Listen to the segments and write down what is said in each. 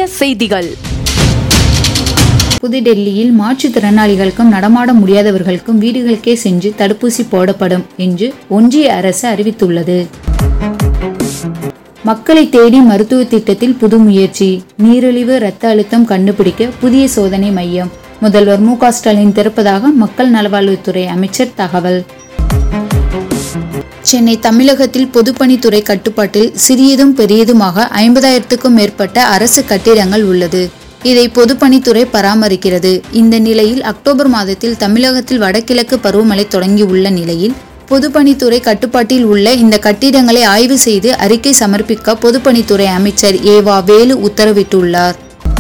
செய்திகள் புதுடெல்லியில் மாற்றுத்திறனாளிகளுக்கும் நடமாட முடியாதவர்களுக்கும் வீடுகளுக்கே சென்று தடுப்பூசி போடப்படும் என்று ஒன்றிய அரசு அறிவித்துள்ளது மக்களை தேடி மருத்துவ திட்டத்தில் புது முயற்சி நீரிழிவு இரத்த அழுத்தம் கண்டுபிடிக்க புதிய சோதனை மையம் முதல்வர் மு க ஸ்டாலின் திறப்பதாக மக்கள் நல்வாழ்வுத்துறை அமைச்சர் தகவல் சென்னை தமிழகத்தில் பொதுப்பணித்துறை கட்டுப்பாட்டில் சிறியதும் பெரியதுமாக ஐம்பதாயிரத்துக்கும் மேற்பட்ட அரசு கட்டிடங்கள் உள்ளது இதை பொதுப்பணித்துறை பராமரிக்கிறது இந்த நிலையில் அக்டோபர் மாதத்தில் தமிழகத்தில் வடகிழக்கு பருவமழை தொடங்கியுள்ள நிலையில் பொதுப்பணித்துறை கட்டுப்பாட்டில் உள்ள இந்த கட்டிடங்களை ஆய்வு செய்து அறிக்கை சமர்ப்பிக்க பொதுப்பணித்துறை அமைச்சர் ஏவா வேலு உத்தரவிட்டுள்ளார்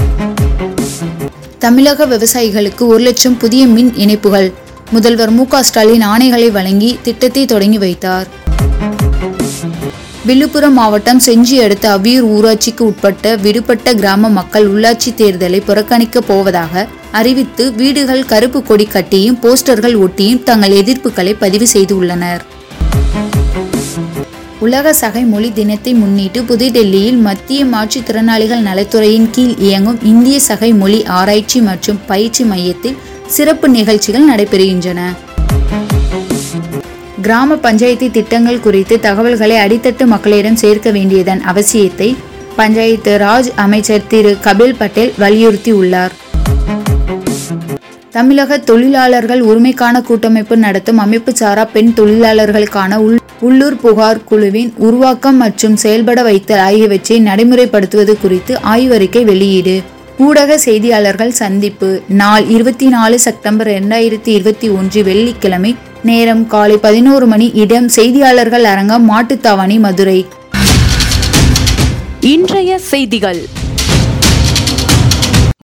தமிழக விவசாயிகளுக்கு ஒரு லட்சம் புதிய மின் இணைப்புகள் முதல்வர் மு க ஸ்டாலின் ஆணைகளை வழங்கி திட்டத்தை தொடங்கி வைத்தார் விழுப்புரம் மாவட்டம் செஞ்சி அடுத்த அவியூர் ஊராட்சிக்கு உட்பட்ட விடுபட்ட கிராம மக்கள் உள்ளாட்சி தேர்தலை புறக்கணிக்கப் போவதாக அறிவித்து வீடுகள் கருப்பு கொடி கட்டியும் போஸ்டர்கள் ஒட்டியும் தங்கள் எதிர்ப்புகளை பதிவு செய்துள்ளனர் உலக சகை மொழி தினத்தை முன்னிட்டு புதுடெல்லியில் மத்திய மாற்றுத்திறனாளிகள் நலத்துறையின் கீழ் இயங்கும் இந்திய சகை மொழி ஆராய்ச்சி மற்றும் பயிற்சி மையத்தில் சிறப்பு நிகழ்ச்சிகள் நடைபெறுகின்றன கிராம பஞ்சாயத்து திட்டங்கள் குறித்து தகவல்களை அடித்தட்டு மக்களிடம் சேர்க்க வேண்டியதன் அவசியத்தை பஞ்சாயத்து ராஜ் அமைச்சர் திரு கபில் பட்டேல் வலியுறுத்தியுள்ளார் தமிழக தொழிலாளர்கள் உரிமைக்கான கூட்டமைப்பு நடத்தும் அமைப்பு சாரா பெண் தொழிலாளர்களுக்கான உள் உள்ளூர் புகார் குழுவின் உருவாக்கம் மற்றும் செயல்பட வைத்தல் ஆகியவற்றை நடைமுறைப்படுத்துவது குறித்து ஆய்வறிக்கை வெளியீடு ஊடக செய்தியாளர்கள் சந்திப்பு நாள் இருபத்தி நாலு செப்டம்பர் இரண்டாயிரத்தி இருபத்தி ஒன்று வெள்ளிக்கிழமை நேரம் காலை பதினோரு மணி இடம் செய்தியாளர்கள் அரங்கம் மாட்டுத்தாவணி மதுரை இன்றைய செய்திகள்